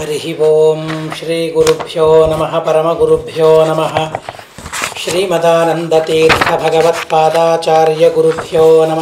హరి ఓం శ్రీ గురుభ్యో నమ పరమగురుభ్యో నమ శ్రీమదానందతీర్థ భగవత్పాదాచార్య గురుభ్యో నమ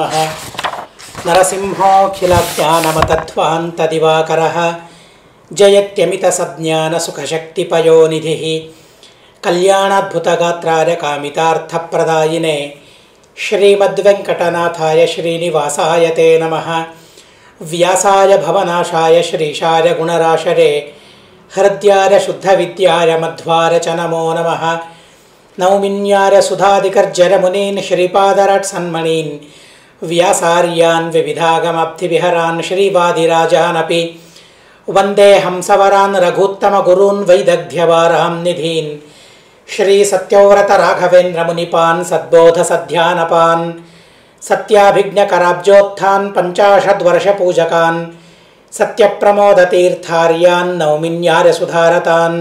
నరసింహోఖిలజ్ఞానమతత్వాంతదివాకర జయత్యమిత సజ్ఞాన సుఖశక్తిపయోనిధి కళ్యాణాద్భుతగాత్రాయ కామితార్థప్రదాయినే శ్రీమద్వెంకటనాథాయ శ్రీనివాసాయ తే నమః వ్యాసాయ భవనాశాయ శ్రీశాయ గుణరాశరే హృద్యాయ శుద్ధవిద్యాయ మధ్వార చ నమో నమః నౌమిన్యాయ సుధాదికర్జరమునీన్ శ్రీపాదరట్ సన్మణీన్ వ్యాసార్యాన్ వివిధాగమబ్ధివిహరాన్ శ్రీవాదిరాజానపి వందే హంసవరాన్ రఘుత్తమగురూన్ వైదగ్ధ్యవారాం నిధీన్ శ్రీ సత్యవ్రత రాఘవేంద్ర మునిపాన్ సద్బోధ సధ్యానపాన్ సత్యాభిజ్ఞకరాబ్జోత్థాన్ పంచాశద్వర్షపూజకాన్ సత్యప్రమోదతీర్థార్యాన్ నౌమిన్యారసుధారతాన్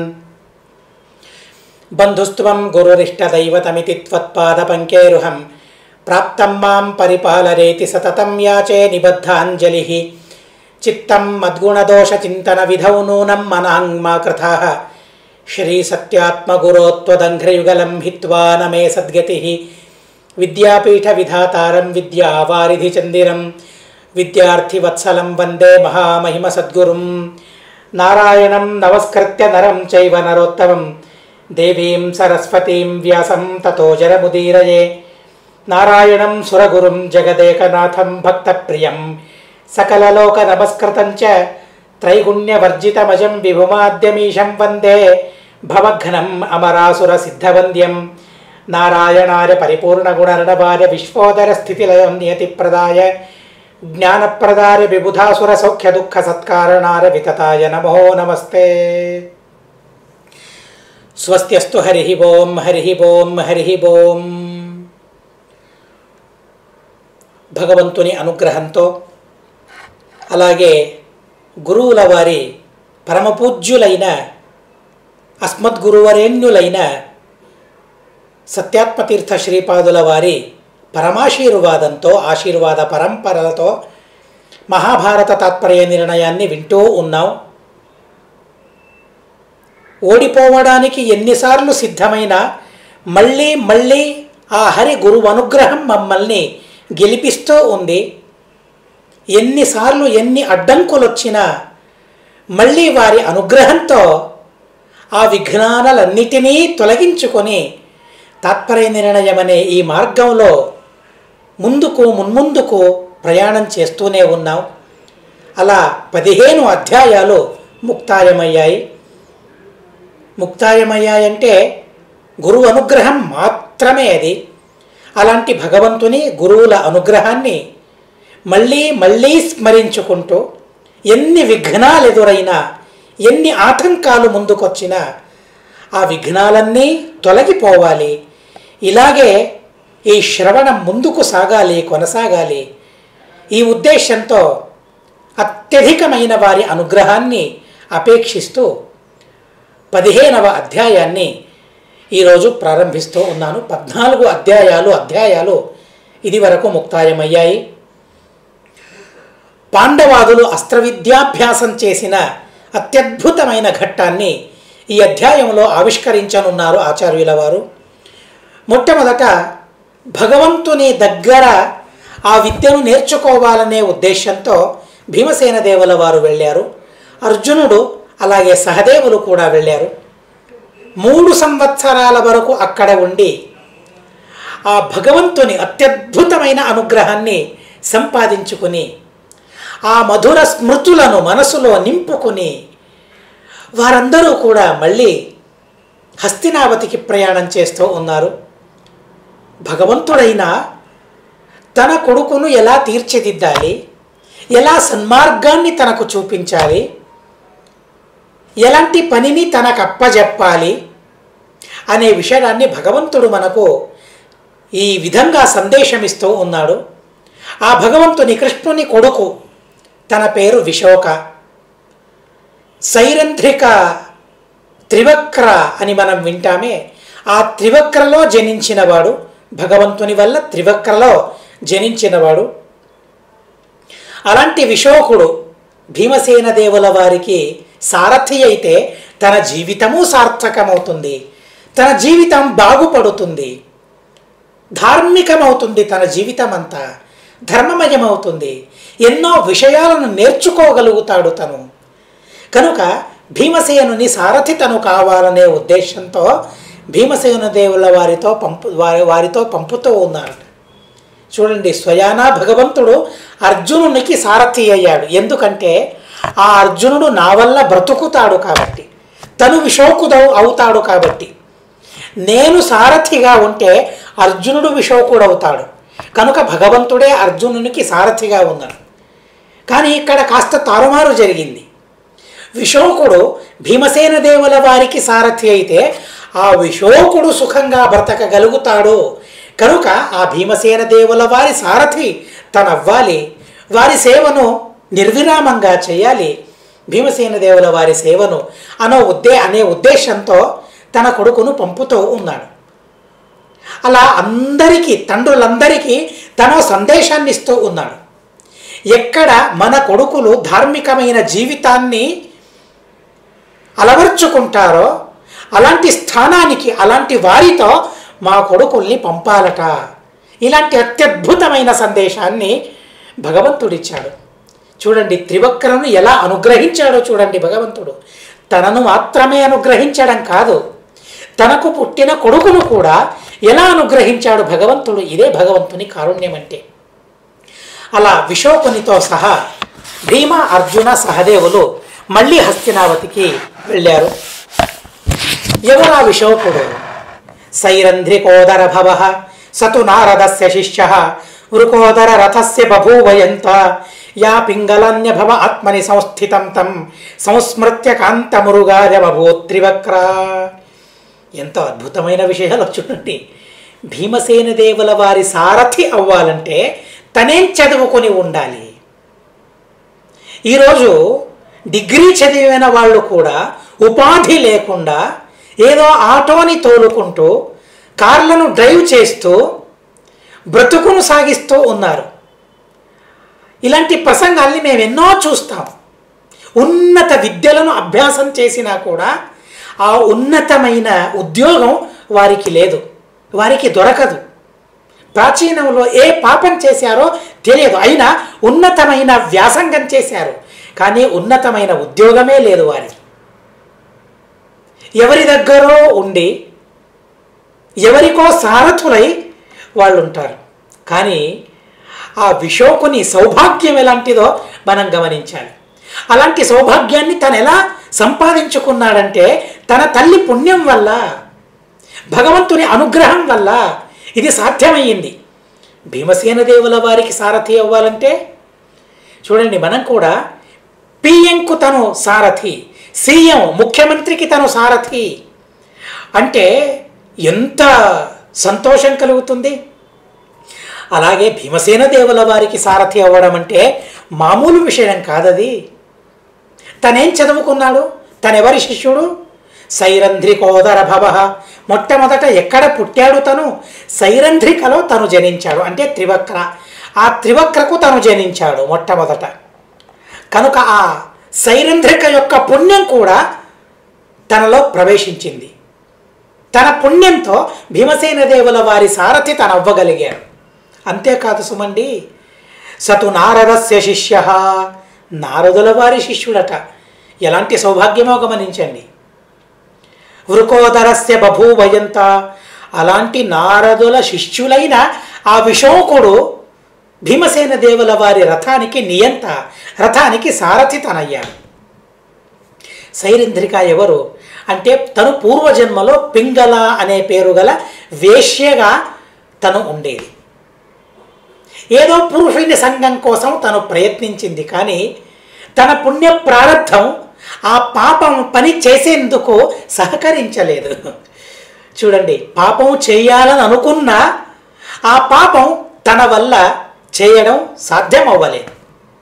బంధుస్త్వం గురురిష్టదైవతమితి త్వత్పాదపంకేరుహం ప్రాప్తం మాం పరిపాలరేతి సతతం యాచే నిబద్ధాంజలి చిత్తం మద్గుణదోషచింతన విధౌ నూనం మనాంగ్మా కృథా శ్రీసత్యాత్మగురోత్వదంఘ్రయుగలం హిత్వా నమే సద్గతి విద్యాపీఠవిధాతారం విద్యావారిధిచందిరం విద్యార్థివత్సలం వందే మహామహిమసద్గురుం నారాయణం నమస్కృత్య నరం చైవ నరోత్తమం దేవీం సరస్వతీం వ్యాసం తతో జరముదీరయే నారాయణం సురగురుం జగదేకనాథం భక్తప్రియం సకలలోక నమస్కృతం చ త్రైగుణ్యవర్జితమజం విభుమాద్యమీశం వందే భవఘ్నం అమరాసుర సిద్ధవంద్యం నారాయణాయ పరిపూర్ణగుణర్ణవాయ విశ్వోదర స్థితిలయం నియతిప్రదాయ జ్ఞానప్రదాయ విబుధాసుర సౌఖ్య దుఃఖ సత్కారణార వితతాయ నమో నమస్తే స్వస్త్యస్తు హరి ఓం హరి ఓం హరి ఓం భగవంతుని అనుగ్రహంతో అలాగే గురువుల వారి పరమపూజ్యులైన అస్మద్గురువరేణ్యులైన సత్యాత్మతీర్థ శ్రీపాదుల వారి పరమాశీర్వాదంతో ఆశీర్వాద పరంపరలతో మహాభారత తాత్పర్య నిర్ణయాన్ని వింటూ ఉన్నాం ఓడిపోవడానికి ఎన్నిసార్లు సిద్ధమైనా మళ్ళీ మళ్ళీ ఆ హరి గురువు అనుగ్రహం మమ్మల్ని గెలిపిస్తూ ఉంది ఎన్నిసార్లు ఎన్ని అడ్డంకులు వచ్చినా మళ్ళీ వారి అనుగ్రహంతో ఆ విఘ్నాలన్నిటినీ తొలగించుకొని తాత్పర్య నిర్ణయం అనే ఈ మార్గంలో ముందుకు మున్ముందుకు ప్రయాణం చేస్తూనే ఉన్నాం అలా పదిహేను అధ్యాయాలు ముక్తాయమయ్యాయి ముక్తాయమయ్యాయంటే గురువు అనుగ్రహం మాత్రమే అది అలాంటి భగవంతుని గురువుల అనుగ్రహాన్ని మళ్ళీ మళ్ళీ స్మరించుకుంటూ ఎన్ని విఘ్నాలు ఎదురైనా ఎన్ని ఆటంకాలు ముందుకొచ్చినా ఆ విఘ్నాలన్నీ తొలగిపోవాలి ఇలాగే ఈ శ్రవణం ముందుకు సాగాలి కొనసాగాలి ఈ ఉద్దేశంతో అత్యధికమైన వారి అనుగ్రహాన్ని అపేక్షిస్తూ పదిహేనవ అధ్యాయాన్ని ఈరోజు ప్రారంభిస్తూ ఉన్నాను పద్నాలుగు అధ్యాయాలు అధ్యాయాలు ఇది వరకు ముక్తాయమయ్యాయి పాండవాదులు అస్త్ర విద్యాభ్యాసం చేసిన అత్యద్భుతమైన ఘట్టాన్ని ఈ అధ్యాయంలో ఆవిష్కరించనున్నారు ఆచార్యుల వారు మొట్టమొదట భగవంతుని దగ్గర ఆ విద్యను నేర్చుకోవాలనే ఉద్దేశంతో భీమసేన దేవుల వారు వెళ్ళారు అర్జునుడు అలాగే సహదేవులు కూడా వెళ్ళారు మూడు సంవత్సరాల వరకు అక్కడ ఉండి ఆ భగవంతుని అత్యద్భుతమైన అనుగ్రహాన్ని సంపాదించుకుని ఆ మధుర స్మృతులను మనసులో నింపుకుని వారందరూ కూడా మళ్ళీ హస్తినావతికి ప్రయాణం చేస్తూ ఉన్నారు భగవంతుడైన తన కొడుకును ఎలా తీర్చిదిద్దాలి ఎలా సన్మార్గాన్ని తనకు చూపించాలి ఎలాంటి పనిని తనకు అప్పజెప్పాలి అనే విషయాన్ని భగవంతుడు మనకు ఈ విధంగా సందేశమిస్తూ ఉన్నాడు ఆ భగవంతుని కృష్ణుని కొడుకు తన పేరు విశోక సైరంధ్రిక త్రివక్ర అని మనం వింటామే ఆ త్రివక్రలో జనించినవాడు భగవంతుని వల్ల త్రివక్రలో జనించినవాడు అలాంటి విశోకుడు భీమసేన దేవుల వారికి సారథి అయితే తన జీవితము సార్థకమవుతుంది తన జీవితం బాగుపడుతుంది ధార్మికమవుతుంది తన జీవితం అంతా ధర్మమయమవుతుంది ఎన్నో విషయాలను నేర్చుకోగలుగుతాడు తను కనుక భీమసేనుని సారథి తను కావాలనే ఉద్దేశంతో భీమసేన దేవుల వారితో పంపు వారి వారితో పంపుతూ ఉన్నారు చూడండి స్వయానా భగవంతుడు అర్జునునికి సారథి అయ్యాడు ఎందుకంటే ఆ అర్జునుడు నా వల్ల బ్రతుకుతాడు కాబట్టి తను విషోకుడు అవుతాడు కాబట్టి నేను సారథిగా ఉంటే అర్జునుడు విషోకుడు అవుతాడు కనుక భగవంతుడే అర్జునునికి సారథిగా ఉన్నాడు కానీ ఇక్కడ కాస్త తారుమారు జరిగింది విశోకుడు భీమసేన దేవుల వారికి సారథి అయితే ఆ విశోకుడు సుఖంగా బ్రతకగలుగుతాడు కనుక ఆ భీమసేన దేవుల వారి సారథి తనవ్వాలి వారి సేవను నిర్విరామంగా చేయాలి భీమసేన దేవుల వారి సేవను అనో ఉద్దే అనే ఉద్దేశంతో తన కొడుకును పంపుతూ ఉన్నాడు అలా అందరికీ తండ్రులందరికీ తన సందేశాన్ని ఇస్తూ ఉన్నాడు ఎక్కడ మన కొడుకులు ధార్మికమైన జీవితాన్ని అలవర్చుకుంటారో అలాంటి స్థానానికి అలాంటి వారితో మా కొడుకుల్ని పంపాలట ఇలాంటి అత్యద్భుతమైన సందేశాన్ని భగవంతుడిచ్చాడు చూడండి త్రివక్రను ఎలా అనుగ్రహించాడో చూడండి భగవంతుడు తనను మాత్రమే అనుగ్రహించడం కాదు తనకు పుట్టిన కొడుకును కూడా ఎలా అనుగ్రహించాడు భగవంతుడు ఇదే భగవంతుని కారుణ్యం అంటే అలా విశోకునితో సహా భీమ అర్జున సహదేవులు మళ్ళీ హస్తినావతికి వెళ్ళారు ఎవరా విశోకుడు సైరంధ్రికోదర భవ సతు నారదస్య శిష్య వృకోదర రథస్య బభూవయంత యా పింగళాన్యభవ ఆత్మని సంస్థితం తం సంస్మృత్య కాంతమురుగాయ బభూత్రివక్ర ఎంత అద్భుతమైన విషయాలు చూడండి భీమసేన దేవుల వారి సారథి అవ్వాలంటే తనేం చదువుకొని ఉండాలి ఈరోజు డిగ్రీ చదివిన వాళ్ళు కూడా ఉపాధి లేకుండా ఏదో ఆటోని తోలుకుంటూ కార్లను డ్రైవ్ చేస్తూ బ్రతుకును సాగిస్తూ ఉన్నారు ఇలాంటి ప్రసంగాల్ని మేము ఎన్నో చూస్తాం ఉన్నత విద్యలను అభ్యాసం చేసినా కూడా ఆ ఉన్నతమైన ఉద్యోగం వారికి లేదు వారికి దొరకదు ప్రాచీనంలో ఏ పాపం చేశారో తెలియదు అయినా ఉన్నతమైన వ్యాసంగం చేశారు కానీ ఉన్నతమైన ఉద్యోగమే లేదు వారికి ఎవరి దగ్గరో ఉండి ఎవరికో సారథులై వాళ్ళు ఉంటారు కానీ ఆ విశోకుని సౌభాగ్యం ఎలాంటిదో మనం గమనించాలి అలాంటి సౌభాగ్యాన్ని తను ఎలా సంపాదించుకున్నాడంటే తన తల్లి పుణ్యం వల్ల భగవంతుని అనుగ్రహం వల్ల ఇది సాధ్యమయ్యింది భీమసేన దేవుల వారికి సారథి అవ్వాలంటే చూడండి మనం కూడా పిఎంకు తను సారథి సీఎం ముఖ్యమంత్రికి తను సారథి అంటే ఎంత సంతోషం కలుగుతుంది అలాగే భీమసేన దేవుల వారికి సారథి అవ్వడం అంటే మామూలు విషయం కాదది తనేం చదువుకున్నాడు తనెవరి శిష్యుడు సైరంధ్రికోదర భవ మొట్టమొదట ఎక్కడ పుట్టాడు తను సైరంధ్రికలో తను జనించాడు అంటే త్రివక్ర ఆ త్రివక్రకు తను జనించాడు మొట్టమొదట కనుక ఆ సైరంధ్రిక యొక్క పుణ్యం కూడా తనలో ప్రవేశించింది తన పుణ్యంతో భీమసేన దేవుల వారి సారథి తను అవ్వగలిగాడు అంతేకాదు సుమండి సతు నారదస్య శిష్య నారదుల వారి శిష్యుడట ఎలాంటి సౌభాగ్యమో గమనించండి వృకోదరస్య బభూవయంత అలాంటి నారదుల శిష్యులైన ఆ విశోకుడు భీమసేన దేవుల వారి రథానికి నియంత రథానికి సారథి తనయ్యాడు సైరింద్రిక ఎవరు అంటే తను పూర్వజన్మలో పింగళ అనే పేరు గల వేశ్యగా తను ఉండేది ఏదో పురుషుని సంఘం కోసం తను ప్రయత్నించింది కానీ తన పుణ్య ప్రారంధం ఆ పాపం పని చేసేందుకు సహకరించలేదు చూడండి పాపం చేయాలని అనుకున్నా ఆ పాపం తన వల్ల చేయడం సాధ్యం అవ్వలేదు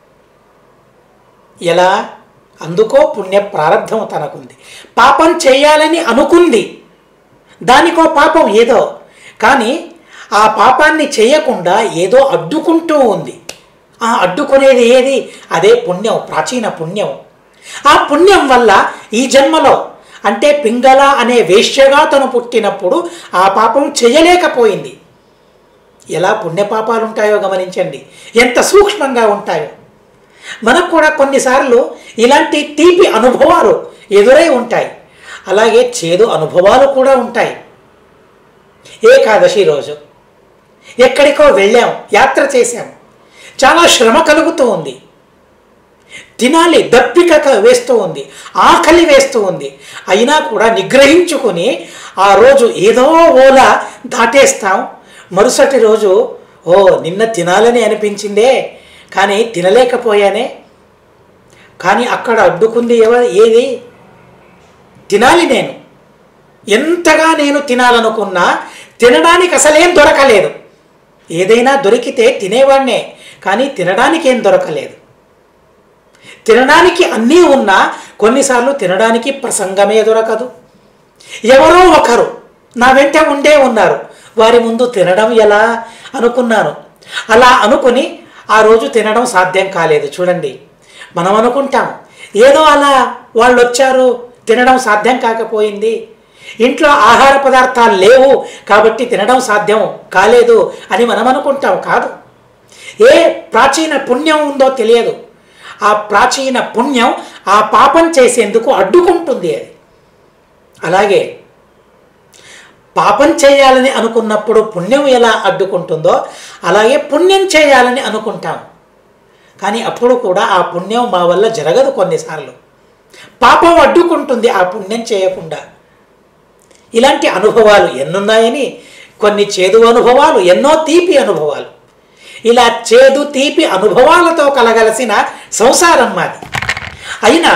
ఎలా అందుకో పుణ్య ప్రారంధం తనకుంది పాపం చేయాలని అనుకుంది దానికో పాపం ఏదో కానీ ఆ పాపాన్ని చేయకుండా ఏదో అడ్డుకుంటూ ఉంది ఆ అడ్డుకునేది ఏది అదే పుణ్యం ప్రాచీన పుణ్యం ఆ పుణ్యం వల్ల ఈ జన్మలో అంటే పింగళ అనే వేశ్యగా తను పుట్టినప్పుడు ఆ పాపం చేయలేకపోయింది ఎలా పుణ్యపాపాలు ఉంటాయో గమనించండి ఎంత సూక్ష్మంగా ఉంటాయో మనకు కూడా కొన్నిసార్లు ఇలాంటి తీపి అనుభవాలు ఎదురై ఉంటాయి అలాగే చేదు అనుభవాలు కూడా ఉంటాయి ఏకాదశి రోజు ఎక్కడికో వెళ్ళాం యాత్ర చేశాం చాలా శ్రమ కలుగుతూ ఉంది తినాలి దప్పిక క- వేస్తూ ఉంది ఆకలి వేస్తూ ఉంది అయినా కూడా నిగ్రహించుకొని ఆ రోజు ఏదో ఓలా దాటేస్తాం మరుసటి రోజు ఓ నిన్న తినాలని అనిపించిందే కానీ తినలేకపోయానే కానీ అక్కడ అడ్డుకుంది ఎవ ఏది తినాలి నేను ఎంతగా నేను తినాలనుకున్నా తినడానికి అసలేం దొరకలేదు ఏదైనా దొరికితే తినేవాడినే కానీ తినడానికి ఏం దొరకలేదు తినడానికి అన్నీ ఉన్నా కొన్నిసార్లు తినడానికి ప్రసంగమే దొరకదు ఎవరో ఒకరు నా వెంట ఉండే ఉన్నారు వారి ముందు తినడం ఎలా అనుకున్నాను అలా అనుకుని ఆ రోజు తినడం సాధ్యం కాలేదు చూడండి మనం అనుకుంటాం ఏదో అలా వాళ్ళు వచ్చారు తినడం సాధ్యం కాకపోయింది ఇంట్లో ఆహార పదార్థాలు లేవు కాబట్టి తినడం సాధ్యం కాలేదు అని మనం అనుకుంటాం కాదు ఏ ప్రాచీన పుణ్యం ఉందో తెలియదు ఆ ప్రాచీన పుణ్యం ఆ పాపం చేసేందుకు అడ్డుకుంటుంది అది అలాగే పాపం చేయాలని అనుకున్నప్పుడు పుణ్యం ఎలా అడ్డుకుంటుందో అలాగే పుణ్యం చేయాలని అనుకుంటాం కానీ అప్పుడు కూడా ఆ పుణ్యం మా వల్ల జరగదు కొన్నిసార్లు పాపం అడ్డుకుంటుంది ఆ పుణ్యం చేయకుండా ఇలాంటి అనుభవాలు ఎన్నున్నాయని కొన్ని చేదు అనుభవాలు ఎన్నో తీపి అనుభవాలు ఇలా చేదు తీపి అనుభవాలతో కలగలసిన సంసారం మాది అయినా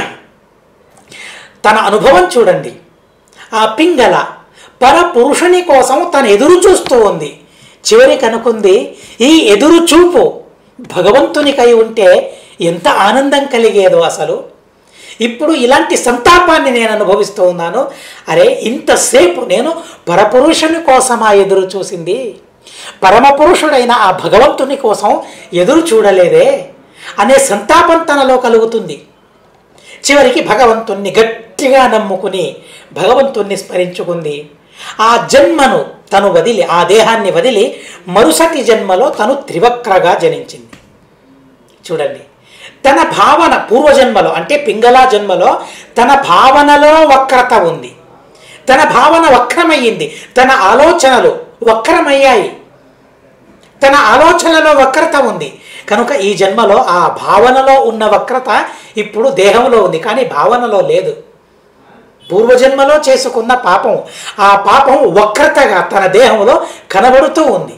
తన అనుభవం చూడండి ఆ పింగళ పరపురుషుని కోసం తను ఎదురు చూస్తూ ఉంది చివరికి అనుకుంది ఈ ఎదురు చూపు భగవంతునికై ఉంటే ఎంత ఆనందం కలిగేదో అసలు ఇప్పుడు ఇలాంటి సంతాపాన్ని నేను అనుభవిస్తూ ఉన్నాను అరే ఇంతసేపు నేను పరపురుషుని కోసమా ఎదురు చూసింది పరమపురుషుడైన ఆ భగవంతుని కోసం ఎదురు చూడలేదే అనే సంతాపం తనలో కలుగుతుంది చివరికి భగవంతుణ్ణి గట్టిగా నమ్ముకుని భగవంతుణ్ణి స్మరించుకుంది ఆ జన్మను తను వదిలి ఆ దేహాన్ని వదిలి మరుసటి జన్మలో తను త్రివక్రగా జనించింది చూడండి తన భావన పూర్వజన్మలో అంటే పింగళా జన్మలో తన భావనలో వక్రత ఉంది తన భావన వక్రమయ్యింది తన ఆలోచనలు వక్రమయ్యాయి తన ఆలోచనలో వక్రత ఉంది కనుక ఈ జన్మలో ఆ భావనలో ఉన్న వక్రత ఇప్పుడు దేహంలో ఉంది కానీ భావనలో లేదు పూర్వజన్మలో చేసుకున్న పాపం ఆ పాపం వక్రతగా తన దేహంలో కనబడుతూ ఉంది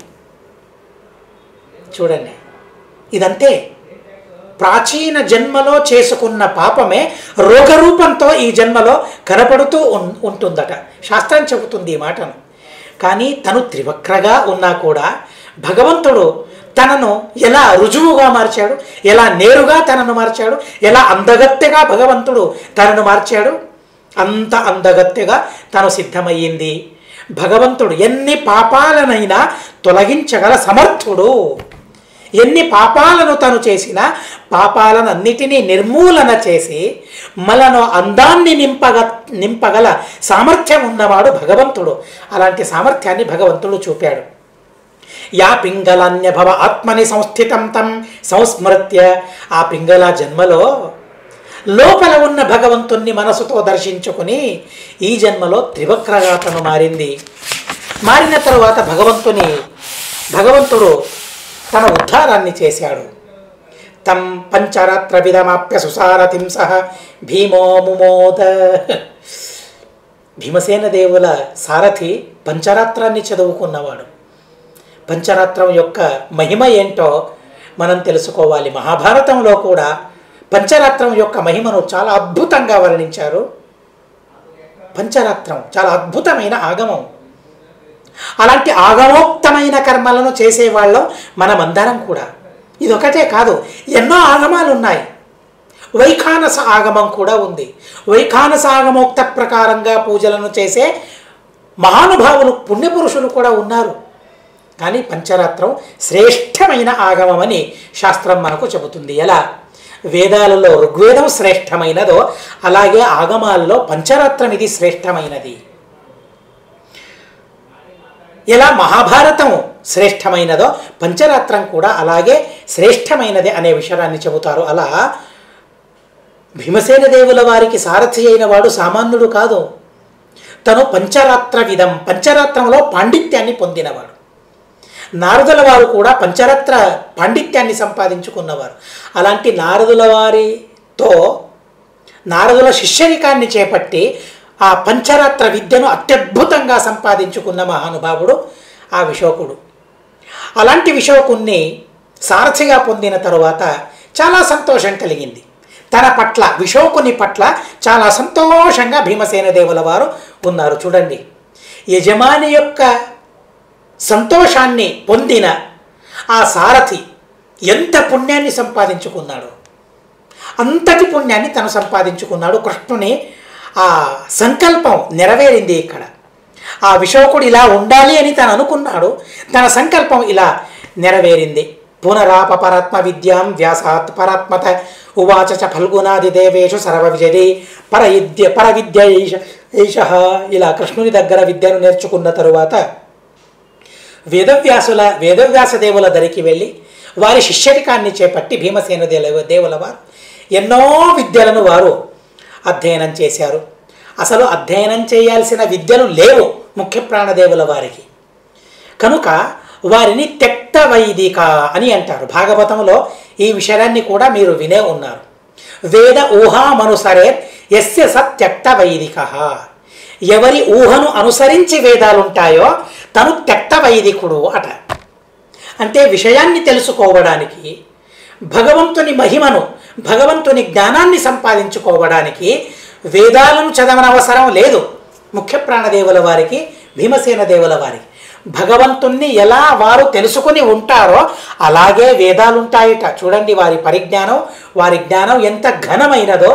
చూడండి ఇదంతే ప్రాచీన జన్మలో చేసుకున్న పాపమే రోగరూపంతో ఈ జన్మలో కనపడుతూ ఉన్- ఉంటుందట శాస్త్రం చెబుతుంది ఈ మాటను కానీ తను త్రివక్రగా ఉన్నా కూడా భగవంతుడు తనను ఎలా రుజువుగా మార్చాడు ఎలా నేరుగా తనను మార్చాడు ఎలా అందగత్తెగా భగవంతుడు తనను మార్చాడు అంత అందగత్తెగా తను సిద్ధమయ్యింది భగవంతుడు ఎన్ని పాపాలనైనా తొలగించగల సమర్థుడు ఎన్ని పాపాలను తను చేసినా పాపాలనన్నిటినీ నిర్మూలన చేసి మలను అందాన్ని నింపగ నింపగల సామర్థ్యం ఉన్నవాడు భగవంతుడు అలాంటి సామర్థ్యాన్ని భగవంతుడు చూపాడు యా పింగళాన్యభవ ఆత్మని సంస్థితం తం సంస్మృత్య ఆ పింగళ జన్మలో లోపల ఉన్న భగవంతుణ్ణి మనసుతో దర్శించుకుని ఈ జన్మలో త్రివక్రగా తను మారింది మారిన తరువాత భగవంతుని భగవంతుడు తన ఉద్ధారాన్ని చేశాడు తం పంచరాత్ర విధమాప్య సుసారథిం సహ భీమో ముమోద భీమసేన దేవుల సారథి పంచరాత్రాన్ని చదువుకున్నవాడు పంచరాత్రం యొక్క మహిమ ఏంటో మనం తెలుసుకోవాలి మహాభారతంలో కూడా పంచరాత్రం యొక్క మహిమను చాలా అద్భుతంగా వర్ణించారు పంచరాత్రం చాలా అద్భుతమైన ఆగమం అలాంటి ఆగమోక్తమైన కర్మలను చేసేవాళ్ళం మనమందరం కూడా ఇదొకటే కాదు ఎన్నో ఆగమాలు ఉన్నాయి వైఖానస ఆగమం కూడా ఉంది వైఖానస ఆగమోక్త ప్రకారంగా పూజలను చేసే మహానుభావులు పుణ్యపురుషులు కూడా ఉన్నారు కానీ పంచరాత్రం శ్రేష్టమైన ఆగమమని శాస్త్రం మనకు చెబుతుంది ఎలా వేదాలలో ఋగ్వేదం శ్రేష్టమైనదో అలాగే ఆగమాల్లో పంచరాత్రం ఇది శ్రేష్టమైనది ఎలా మహాభారతం శ్రేష్టమైనదో పంచరాత్రం కూడా అలాగే శ్రేష్టమైనది అనే విషయాన్ని చెబుతారు అలా భీమసేన దేవుల వారికి సారథి అయిన వాడు సామాన్యుడు కాదు తను పంచరాత్ర విధం పంచరాత్రంలో పాండిత్యాన్ని పొందినవాడు నారదుల వారు కూడా పంచరాత్ర పాండిత్యాన్ని సంపాదించుకున్నవారు అలాంటి నారదుల వారితో నారదుల శిష్యరికాన్ని చేపట్టి ఆ పంచరాత్ర విద్యను అత్యద్భుతంగా సంపాదించుకున్న మహానుభావుడు ఆ విశోకుడు అలాంటి విశోకుణ్ణి సారథిగా పొందిన తరువాత చాలా సంతోషం కలిగింది తన పట్ల విశోకుని పట్ల చాలా సంతోషంగా భీమసేన దేవుల వారు ఉన్నారు చూడండి యజమాని యొక్క సంతోషాన్ని పొందిన ఆ సారథి ఎంత పుణ్యాన్ని సంపాదించుకున్నాడు అంతటి పుణ్యాన్ని తను సంపాదించుకున్నాడు కృష్ణుని ఆ సంకల్పం నెరవేరింది ఇక్కడ ఆ విశోకుడు ఇలా ఉండాలి అని తను అనుకున్నాడు తన సంకల్పం ఇలా నెరవేరింది పునరాప పరాత్మ విద్యాం వ్యాసాత్ పరాత్మత ఉవాచ చ ఫల్గునాది దేవేషు సర్వ విజయది పర విద్య పర విద్య ఈశ ఈశ ఇలా కృష్ణుని దగ్గర విద్యను నేర్చుకున్న తరువాత వేదవ్యాసుల వేదవ్యాస దేవుల దరికి వెళ్ళి వారి శిష్యరికాన్ని చేపట్టి భీమసేన దేవ దేవుల వారు ఎన్నో విద్యలను వారు అధ్యయనం చేశారు అసలు అధ్యయనం చేయాల్సిన విద్యలు లేవు ముఖ్య ప్రాణదేవుల వారికి కనుక వారిని తెక్త వైదిక అని అంటారు భాగవతంలో ఈ విషయాన్ని కూడా మీరు వినే ఉన్నారు వేద ఊహామనుసరే ఎస్య సత్యక్త వైదిక ఎవరి ఊహను అనుసరించి వేదాలుంటాయో తను తెక్త వైదికుడు అట అంటే విషయాన్ని తెలుసుకోవడానికి భగవంతుని మహిమను భగవంతుని జ్ఞానాన్ని సంపాదించుకోవడానికి వేదాలను చదవనవసరం లేదు ముఖ్య ప్రాణదేవుల వారికి భీమసేన దేవుల వారికి భగవంతుణ్ణి ఎలా వారు తెలుసుకుని ఉంటారో అలాగే వేదాలుంటాయిట చూడండి వారి పరిజ్ఞానం వారి జ్ఞానం ఎంత ఘనమైనదో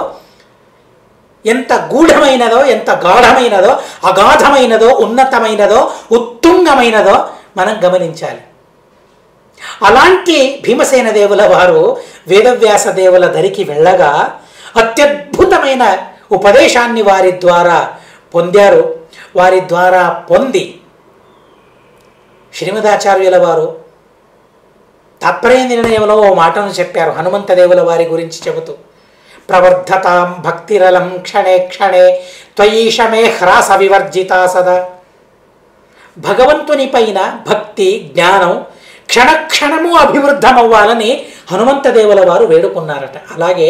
ఎంత గూఢమైనదో ఎంత గాఢమైనదో అగాధమైనదో ఉన్నతమైనదో ఉత్తుంగమైనదో మనం గమనించాలి అలాంటి భీమసేన దేవుల వారు వేదవ్యాస దేవుల దరికి వెళ్ళగా అత్యద్భుతమైన ఉపదేశాన్ని వారి ద్వారా పొందారు వారి ద్వారా పొంది శ్రీమదాచార్యుల వారు తాత్పర్య నిర్ణయంలో ఓ మాటను చెప్పారు హనుమంత దేవుల వారి గురించి చెబుతూ ప్రవర్ధతాం భక్తిరలం క్షణే క్షణే త్వయీషమే హ్రాస వివర్జితా సదా భగవంతుని పైన భక్తి జ్ఞానం క్షణక్షణము అభివృద్ధమవ్వాలని హనుమంత దేవుల వారు వేడుకున్నారట అలాగే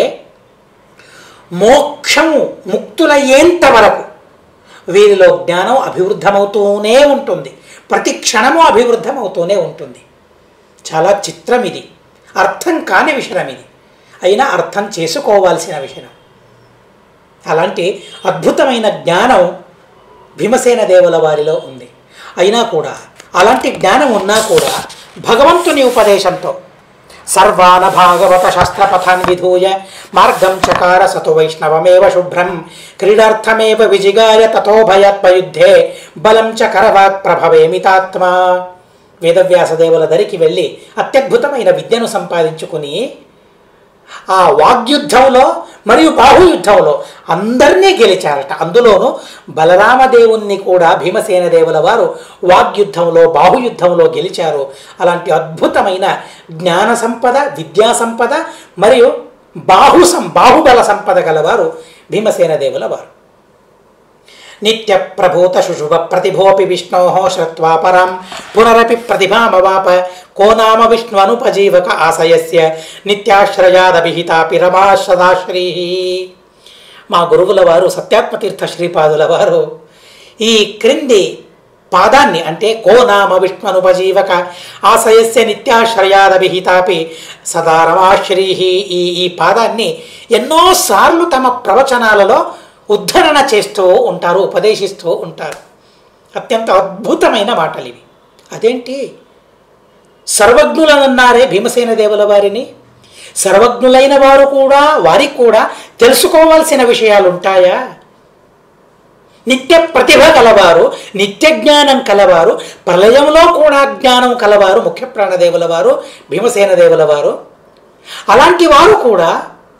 మోక్షము ముక్తులయ్యేంత వరకు వీరిలో జ్ఞానం అభివృద్ధమవుతూనే ఉంటుంది ప్రతి క్షణము అభివృద్ధమవుతూనే ఉంటుంది చాలా చిత్రం ఇది అర్థం కాని విషయం ఇది అయినా అర్థం చేసుకోవాల్సిన విషయం అలాంటి అద్భుతమైన జ్ఞానం భీమసేన దేవుల వారిలో ఉంది అయినా కూడా అలాంటి జ్ఞానం ఉన్నా కూడా భగవంతుని ఉపదేశంతో సర్వాన భాగవత శాస్త్రపథాన్ విధూయ మార్గం చకార సతు వైష్ణవమేవ శుభ్రం క్రీడార్థమేవ విజిగాయ తథో భయాత్మయుద్ధే బలం చ కరవాత్ ప్రభవేమితాత్మ వేదవ్యాసదేవుల దరికి వెళ్ళి అత్యద్భుతమైన విద్యను సంపాదించుకుని ఆ వాగ్యుద్ధంలో మరియు బాహుయుద్ధంలో అందరినీ గెలిచారట అందులోనూ బలరామదేవుణ్ణి కూడా భీమసేన దేవుల వారు వాగ్యుద్ధంలో బాహుయుద్ధంలో గెలిచారు అలాంటి అద్భుతమైన జ్ఞాన సంపద విద్యా సంపద మరియు బాహు సం బాహుబల సంపద గలవారు భీమసేన దేవుల వారు నిత్య ప్రభూత శుశుభ ప్రతిభోపి విష్ణో శ్రుత్వా పరాం పునరపి ప్రతిభామవాప కో నామ విష్ణువనుపజీవక ఆశయస్య నిత్యాశ్రయాదభిహితాపి రమా సదాశ్రీ మా గురువుల వారు సత్యాత్మతీర్థ శ్రీపాదుల వారు ఈ క్రింది పాదాన్ని అంటే కో నామ విష్ణునుపజీవక ఆశయస్య నిత్యాశ్రయాదభిహితాపి సదా రమాశ్రీ ఈ ఈ పాదాన్ని ఎన్నోసార్లు తమ ప్రవచనాలలో ఉద్ధరణ చేస్తూ ఉంటారు ఉపదేశిస్తూ ఉంటారు అత్యంత అద్భుతమైన మాటలు ఇవి అదేంటి సర్వజ్ఞులనన్నారే భీమసేన దేవుల వారిని సర్వజ్ఞులైన వారు కూడా వారికి కూడా తెలుసుకోవాల్సిన విషయాలు ఉంటాయా నిత్య ప్రతిభ కలవారు నిత్య జ్ఞానం కలవారు ప్రళయంలో కూడా జ్ఞానం కలవారు ముఖ్య ప్రాణదేవుల వారు భీమసేన దేవుల వారు అలాంటి వారు కూడా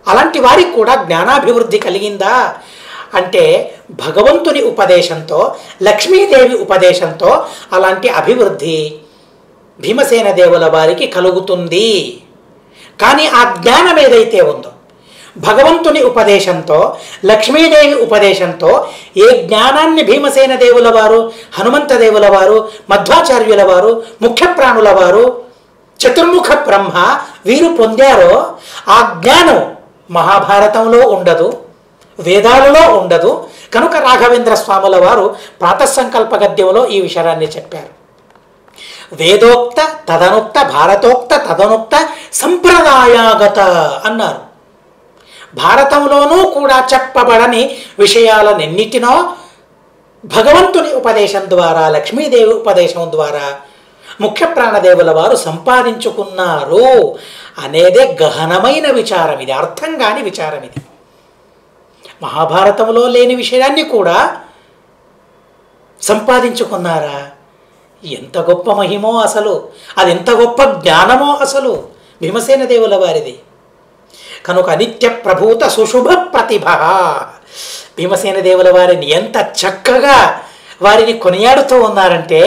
అలాంటి వారికి కూడా జ్ఞానాభివృద్ధి కలిగిందా అంటే భగవంతుని ఉపదేశంతో లక్ష్మీదేవి ఉపదేశంతో అలాంటి అభివృద్ధి భీమసేన దేవుల వారికి కలుగుతుంది కానీ ఆ జ్ఞానం ఏదైతే ఉందో భగవంతుని ఉపదేశంతో లక్ష్మీదేవి ఉపదేశంతో ఏ జ్ఞానాన్ని భీమసేన దేవుల వారు హనుమంత దేవుల వారు మధ్వాచార్యుల వారు ముఖ్య ప్రాణుల వారు చతుర్ముఖ బ్రహ్మ వీరు పొందారో ఆ జ్ఞానం మహాభారతంలో ఉండదు వేదాలలో ఉండదు కనుక రాఘవేంద్ర స్వాముల వారు ప్రాతసంకల్ప గద్యంలో ఈ విషయాన్ని చెప్పారు వేదోక్త తదనుక్త భారతోక్త తదనుక్త సంప్రదాయాగత అన్నారు భారతంలోనూ కూడా చెప్పబడని విషయాలనెన్నిటినో భగవంతుని ఉపదేశం ద్వారా లక్ష్మీదేవి ఉపదేశం ద్వారా ముఖ్య ప్రాణదేవుల వారు సంపాదించుకున్నారు అనేదే గహనమైన విచారం ఇది అర్థం కాని విచారం ఇది మహాభారతంలో లేని విషయాన్ని కూడా సంపాదించుకున్నారా ఎంత గొప్ప మహిమో అసలు అది ఎంత గొప్ప జ్ఞానమో అసలు భీమసేన దేవుల వారిది కనుక అనిత్య ప్రభూత సుశుభ ప్రతిభ భీమసేన దేవుల వారిని ఎంత చక్కగా వారిని కొనియాడుతూ ఉన్నారంటే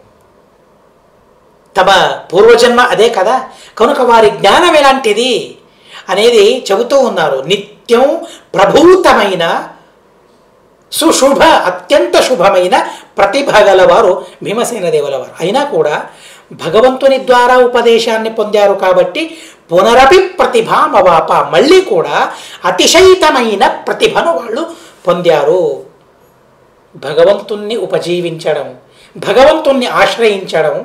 తమ పూర్వజన్మ అదే కదా కనుక వారి జ్ఞానం ఎలాంటిది అనేది చెబుతూ ఉన్నారు నిత్యం ప్రభూతమైన సుశుభ అత్యంత శుభమైన ప్రతిభ గలవారు భీమసేన దేవుల వారు అయినా కూడా భగవంతుని ద్వారా ఉపదేశాన్ని పొందారు కాబట్టి పునరపి ప్రతిభామవాప మళ్ళీ కూడా అతిశయితమైన ప్రతిభను వాళ్ళు పొందారు భగవంతుణ్ణి ఉపజీవించడం భగవంతుణ్ణి ఆశ్రయించడం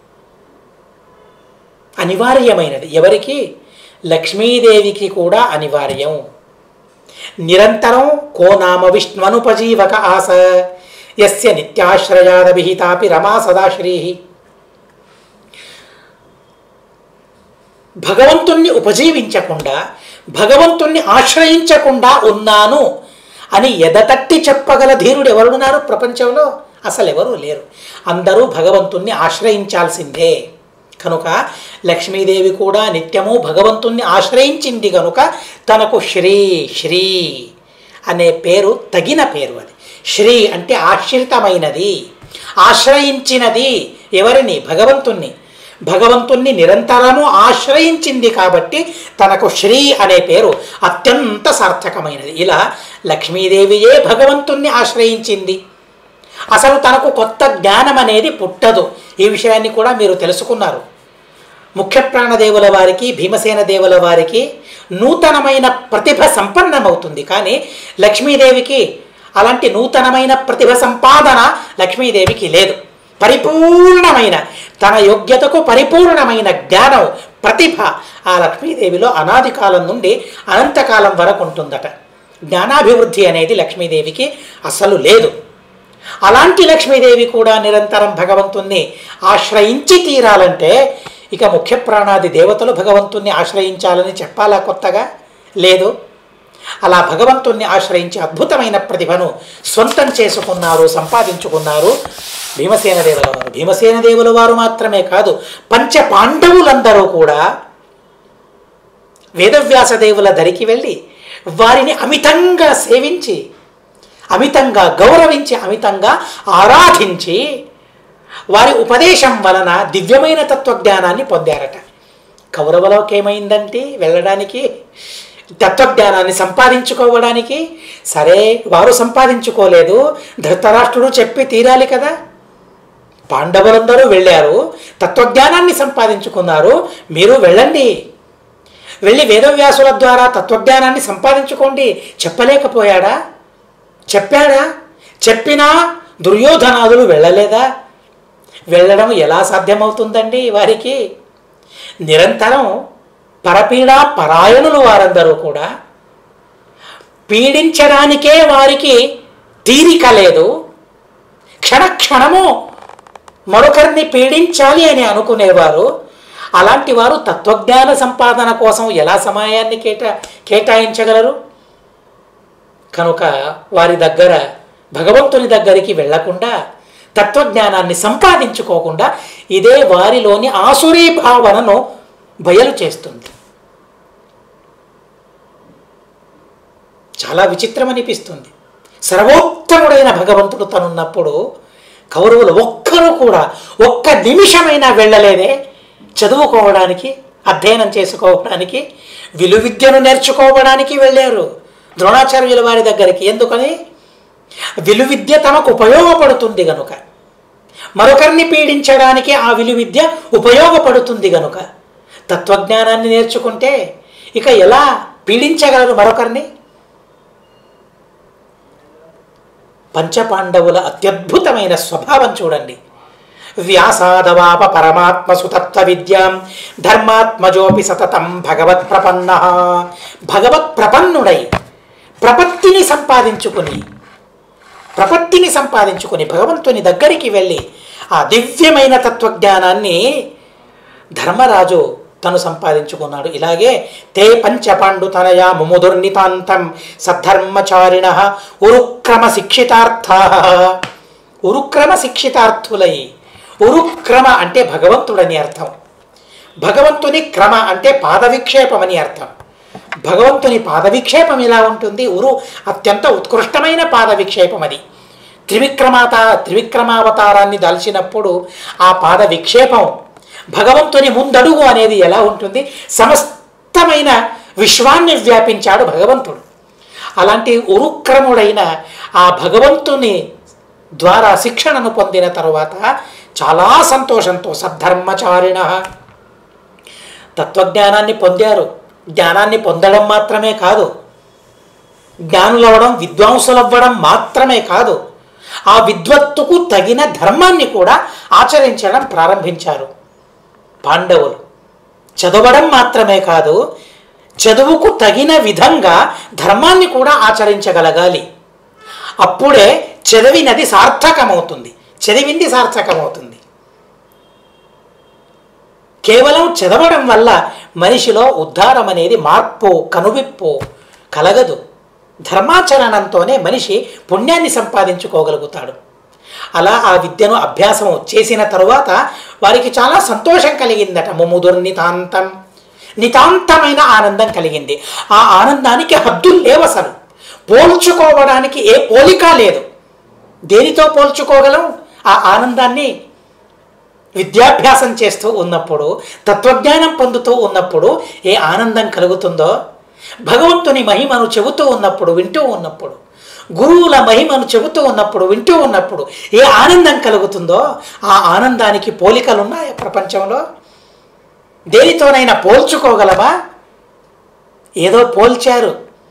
అనివార్యమైనది ఎవరికి లక్ష్మీదేవికి కూడా అనివార్యం నిరంతరం కో నామ విష్ణునుపజీవక ఆస యస్య నిత్యాశ్రయాదభిహితాపి రమా సదాశ్రీ భగవంతుణ్ణి ఉపజీవించకుండా భగవంతుణ్ణి ఆశ్రయించకుండా ఉన్నాను అని ఎదతట్టి చెప్పగల ధీరుడు ఎవరున్నారు ప్రపంచంలో అసలు ఎవరూ లేరు అందరూ భగవంతుణ్ణి ఆశ్రయించాల్సిందే కనుక లక్ష్మీదేవి కూడా నిత్యము భగవంతుణ్ణి ఆశ్రయించింది కనుక తనకు శ్రీ శ్రీ అనే పేరు తగిన పేరు అది శ్రీ అంటే ఆశ్రితమైనది ఆశ్రయించినది ఎవరిని భగవంతుణ్ణి భగవంతుణ్ణి నిరంతరము ఆశ్రయించింది కాబట్టి తనకు శ్రీ అనే పేరు అత్యంత సార్థకమైనది ఇలా లక్ష్మీదేవియే భగవంతుణ్ణి ఆశ్రయించింది అసలు తనకు కొత్త జ్ఞానం అనేది పుట్టదు ఈ విషయాన్ని కూడా మీరు తెలుసుకున్నారు ముఖ్య ప్రాణదేవుల వారికి భీమసేన దేవుల వారికి నూతనమైన ప్రతిభ సంపన్నమవుతుంది కానీ లక్ష్మీదేవికి అలాంటి నూతనమైన ప్రతిభ సంపాదన లక్ష్మీదేవికి లేదు పరిపూర్ణమైన తన యోగ్యతకు పరిపూర్ణమైన జ్ఞానం ప్రతిభ ఆ లక్ష్మీదేవిలో అనాది కాలం నుండి అనంతకాలం వరకు ఉంటుందట జ్ఞానాభివృద్ధి అనేది లక్ష్మీదేవికి అసలు లేదు అలాంటి లక్ష్మీదేవి కూడా నిరంతరం భగవంతుణ్ణి ఆశ్రయించి తీరాలంటే ఇక ముఖ్య ప్రాణాది దేవతలు భగవంతుణ్ణి ఆశ్రయించాలని చెప్పాలా కొత్తగా లేదు అలా భగవంతుణ్ణి ఆశ్రయించి అద్భుతమైన ప్రతిభను సొంతం చేసుకున్నారు సంపాదించుకున్నారు భీమసేన దేవుల వారు భీమసేన దేవుల వారు మాత్రమే కాదు పంచ పాండవులందరూ కూడా వేదవ్యాస దేవుల దరికి వెళ్ళి వారిని అమితంగా సేవించి అమితంగా గౌరవించి అమితంగా ఆరాధించి వారి ఉపదేశం వలన దివ్యమైన తత్వజ్ఞానాన్ని పొందారట కౌరవులకు ఏమైందంటే వెళ్ళడానికి తత్వజ్ఞానాన్ని సంపాదించుకోవడానికి సరే వారు సంపాదించుకోలేదు ధృతరాష్ట్రుడు చెప్పి తీరాలి కదా పాండవులందరూ వెళ్ళారు తత్వజ్ఞానాన్ని సంపాదించుకున్నారు మీరు వెళ్ళండి వెళ్ళి వేదవ్యాసుల ద్వారా తత్వజ్ఞానాన్ని సంపాదించుకోండి చెప్పలేకపోయాడా చెప్పాడా చెప్పినా దుర్యోధనాదులు వెళ్ళలేదా వెళ్ళడం ఎలా సాధ్యమవుతుందండి వారికి నిరంతరం పరపీడా పరాయణులు వారందరూ కూడా పీడించడానికే వారికి తీరిక లేదు క్షణక్షణము మరొకరిని పీడించాలి అని అనుకునేవారు అలాంటి వారు తత్వజ్ఞాన సంపాదన కోసం ఎలా సమయాన్ని కేటా కేటాయించగలరు కనుక వారి దగ్గర భగవంతుని దగ్గరికి వెళ్లకుండా తత్వజ్ఞానాన్ని సంపాదించుకోకుండా ఇదే వారిలోని ఆసురీ భావనను బయలు చేస్తుంది చాలా విచిత్రం అనిపిస్తుంది సర్వోత్తముడైన భగవంతుడు తనున్నప్పుడు కౌరవులు ఒక్కరు కూడా ఒక్క నిమిషమైనా వెళ్ళలేదే చదువుకోవడానికి అధ్యయనం చేసుకోవడానికి విలువిద్యను నేర్చుకోవడానికి వెళ్ళారు ద్రోణాచార్యుల వారి దగ్గరికి ఎందుకని విలువిద్య తమకు ఉపయోగపడుతుంది గనుక మరొకరిని పీడించడానికి ఆ విలువిద్య ఉపయోగపడుతుంది గనుక తత్వజ్ఞానాన్ని నేర్చుకుంటే ఇక ఎలా పీడించగలరు మరొకరిని పంచపాండవుల అత్యద్భుతమైన స్వభావం చూడండి వ్యాసాదవాప పరమాత్మ సుతత్వ విద్యాం ధర్మాత్మజోపి సతతం భగవత్ ప్రపన్న భగవత్ ప్రపన్నుడై ప్రపత్తిని సంపాదించుకుని ప్రపత్తిని సంపాదించుకుని భగవంతుని దగ్గరికి వెళ్ళి ఆ దివ్యమైన తత్వజ్ఞానాన్ని ధర్మరాజు తను సంపాదించుకున్నాడు ఇలాగే తే పంచపాండు తనయా ముముదుర్నితాంతం సద్ధర్మచారిణ ఉరుక్రమ శిక్షితార్థ ఉరుక్రమ శిక్షితార్థులై ఉరుక్రమ అంటే భగవంతుడని అర్థం భగవంతుని క్రమ అంటే పాదవిక్షేపం అని అర్థం భగవంతుని పాదవిక్షేపం ఎలా ఉంటుంది ఉరు అత్యంత ఉత్కృష్టమైన పాదవిక్షేపం అది త్రివిక్రమాత త్రివిక్రమావతారాన్ని దాల్చినప్పుడు ఆ పాద విక్షేపం భగవంతుని ముందడుగు అనేది ఎలా ఉంటుంది సమస్తమైన విశ్వాన్ని వ్యాపించాడు భగవంతుడు అలాంటి ఉరుక్రముడైన ఆ భగవంతుని ద్వారా శిక్షణను పొందిన తరువాత చాలా సంతోషంతో సద్ధర్మచారిణ తత్వజ్ఞానాన్ని పొందారు జ్ఞానాన్ని పొందడం మాత్రమే కాదు జ్ఞానులవ్వడం విద్వాంసులవ్వడం మాత్రమే కాదు ఆ విద్వత్తుకు తగిన ధర్మాన్ని కూడా ఆచరించడం ప్రారంభించారు పాండవులు చదవడం మాత్రమే కాదు చదువుకు తగిన విధంగా ధర్మాన్ని కూడా ఆచరించగలగాలి అప్పుడే చదివినది సార్థకమవుతుంది చదివింది సార్థకమవుతుంది కేవలం చదవడం వల్ల మనిషిలో ఉద్ధారం అనేది మార్పు కనువిప్పు కలగదు ధర్మాచరణంతోనే మనిషి పుణ్యాన్ని సంపాదించుకోగలుగుతాడు అలా ఆ విద్యను అభ్యాసం చేసిన తరువాత వారికి చాలా సంతోషం కలిగిందట ముముదుర్ నితాంతం నితాంతమైన ఆనందం కలిగింది ఆ ఆనందానికి హద్దులు లేవు అసలు పోల్చుకోవడానికి ఏ పోలిక లేదు దేనితో పోల్చుకోగలం ఆ ఆనందాన్ని విద్యాభ్యాసం చేస్తూ ఉన్నప్పుడు తత్వజ్ఞానం పొందుతూ ఉన్నప్పుడు ఏ ఆనందం కలుగుతుందో భగవంతుని మహిమను చెబుతూ ఉన్నప్పుడు వింటూ ఉన్నప్పుడు గురువుల మహిమను చెబుతూ ఉన్నప్పుడు వింటూ ఉన్నప్పుడు ఏ ఆనందం కలుగుతుందో ఆ ఆనందానికి పోలికలున్నాయా ప్రపంచంలో దేనితోనైనా పోల్చుకోగలమా ఏదో పోల్చారు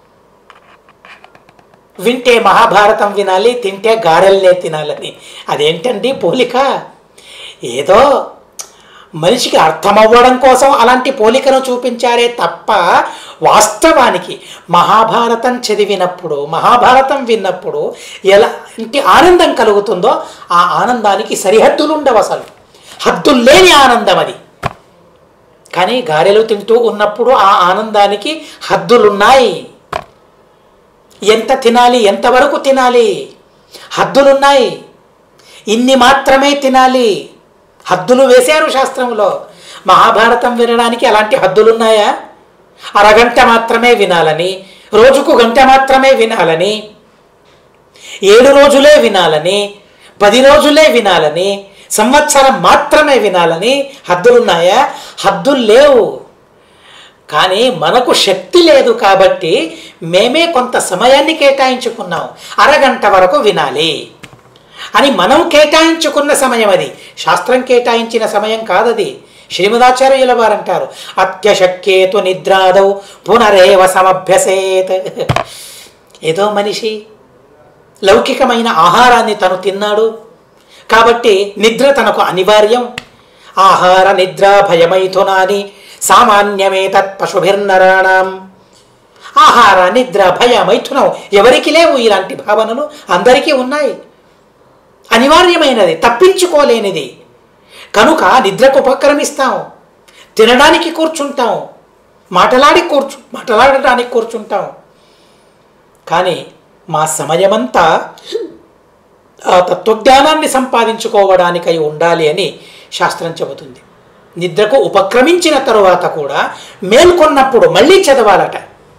వింటే మహాభారతం వినాలి తింటే గారెల్నే తినాలని అదేంటండి పోలిక ఏదో మనిషికి అర్థమవ్వడం కోసం అలాంటి పోలికను చూపించారే తప్ప వాస్తవానికి మహాభారతం చదివినప్పుడు మహాభారతం విన్నప్పుడు ఎలాంటి ఆనందం కలుగుతుందో ఆ ఆనందానికి సరిహద్దులు ఉండవు అసలు హద్దులు లేని ఆనందం అది కానీ గారెలు తింటూ ఉన్నప్పుడు ఆ ఆనందానికి హద్దులున్నాయి ఎంత తినాలి ఎంతవరకు తినాలి హద్దులున్నాయి ఇన్ని మాత్రమే తినాలి హద్దులు వేశారు శాస్త్రంలో మహాభారతం వినడానికి అలాంటి హద్దులున్నాయా అరగంట మాత్రమే వినాలని రోజుకు గంట మాత్రమే వినాలని ఏడు రోజులే వినాలని పది రోజులే వినాలని సంవత్సరం మాత్రమే వినాలని హద్దులున్నాయా హద్దులు లేవు కానీ మనకు శక్తి లేదు కాబట్టి మేమే కొంత సమయాన్ని కేటాయించుకున్నాం అరగంట వరకు వినాలి అని మనం కేటాయించుకున్న సమయం అది శాస్త్రం కేటాయించిన సమయం కాదది శ్రీమదాచార్యుల వారు అంటారు అత్యశక్యేతు నిద్రాదౌ పునరేవ సమభ్యసేత్ ఏదో మనిషి లౌకికమైన ఆహారాన్ని తను తిన్నాడు కాబట్టి నిద్ర తనకు అనివార్యం ఆహార నిద్ర భయమైథునాని సామాన్యమేతత్ పశుభిర్నరాణం ఆహార నిద్ర భయ మైథునం ఎవరికి లేవు ఇలాంటి భావనలు అందరికీ ఉన్నాయి అనివార్యమైనది తప్పించుకోలేనిది కనుక నిద్రకు ఉపక్రమిస్తాం తినడానికి కూర్చుంటాం మాటలాడి కూర్చు మాట్లాడడానికి కూర్చుంటాం కానీ మా సమయమంతా ఆ తత్వజ్ఞానాన్ని సంపాదించుకోవడానికై ఉండాలి అని శాస్త్రం చెబుతుంది నిద్రకు ఉపక్రమించిన తరువాత కూడా మేల్కొన్నప్పుడు మళ్ళీ చదవాలట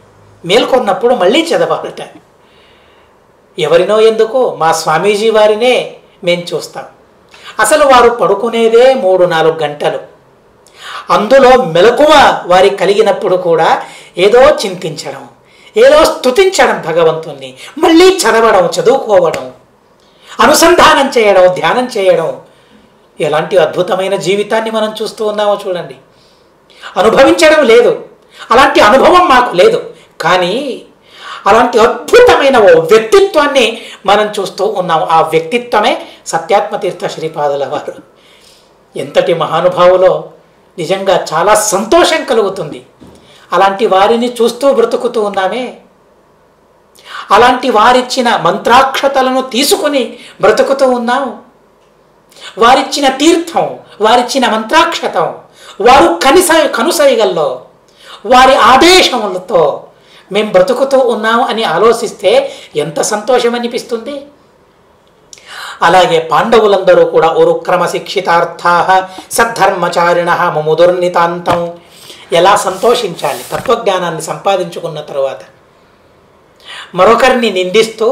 మేల్కొన్నప్పుడు మళ్ళీ చదవాలట ఎవరినో ఎందుకో మా స్వామీజీ వారినే మేము చూస్తాం అసలు వారు పడుకునేదే మూడు నాలుగు గంటలు అందులో మెలకువ వారి కలిగినప్పుడు కూడా ఏదో చింతించడం ఏదో స్తుతించడం భగవంతుణ్ణి మళ్ళీ చదవడం చదువుకోవడం అనుసంధానం చేయడం ధ్యానం చేయడం ఎలాంటి అద్భుతమైన జీవితాన్ని మనం చూస్తూ ఉన్నామో చూడండి అనుభవించడం లేదు అలాంటి అనుభవం మాకు లేదు కానీ అలాంటి అద్భుతమైన ఓ వ్యక్తిత్వాన్ని మనం చూస్తూ ఉన్నాం ఆ వ్యక్తిత్వమే సత్యాత్మతీర్థ శ్రీపాదుల వారు ఎంతటి మహానుభావులో నిజంగా చాలా సంతోషం కలుగుతుంది అలాంటి వారిని చూస్తూ బ్రతుకుతూ ఉన్నామే అలాంటి వారిచ్చిన మంత్రాక్షతలను తీసుకుని బ్రతుకుతూ ఉన్నాం వారిచ్చిన తీర్థం వారిచ్చిన మంత్రాక్షతం వారు కనిస కనుసైగల్లో వారి ఆదేశములతో మేము బ్రతుకుతూ ఉన్నాం అని ఆలోచిస్తే ఎంత సంతోషం అనిపిస్తుంది అలాగే పాండవులందరూ కూడా ఉరుక్రమ శిక్షితార్థా సద్ధర్మచారిణ ముదుర్నితాంతం ఎలా సంతోషించాలి తత్వజ్ఞానాన్ని సంపాదించుకున్న తరువాత మరొకరిని నిందిస్తూ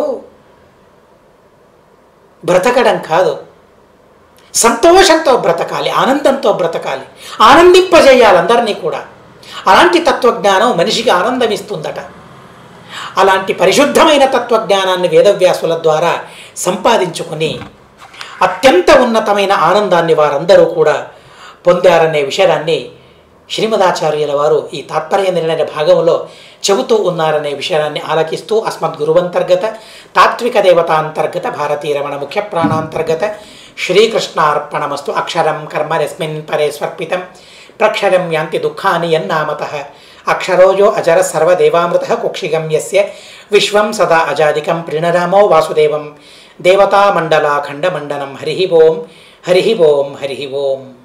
బ్రతకడం కాదు సంతోషంతో బ్రతకాలి ఆనందంతో బ్రతకాలి ఆనందింపజేయాలి అందరినీ కూడా అలాంటి తత్వజ్ఞానం మనిషికి ఆనందం ఇస్తుందట అలాంటి పరిశుద్ధమైన తత్వజ్ఞానాన్ని వేదవ్యాసుల ద్వారా సంపాదించుకుని అత్యంత ఉన్నతమైన ఆనందాన్ని వారందరూ కూడా పొందారనే విషయాన్ని శ్రీమదాచార్యుల వారు ఈ తాత్పర్య నిర్ణయ భాగంలో చెబుతూ ఉన్నారనే విషయాన్ని ఆలకిస్తూ అస్మద్ గురువంతర్గత తాత్విక దేవతాంతర్గత భారతీయ రమణ ముఖ్య ప్రాణాంతర్గత శ్రీకృష్ణార్పణమస్తు అక్షరం కర్మ రస్మిన్ పరే స్వర్పితం ప్రక్షరం యాంతి దుఃఖాని యన్నామత అక్షరోజో అజర సర్వదేవామృత కుక్షిగం యస్య విశ్వం సదా అజాదికం ప్రణరామో వాసుదేవం దేవతామండలాఖండమండనం హరి ఓం హరి ఓం హరి ఓం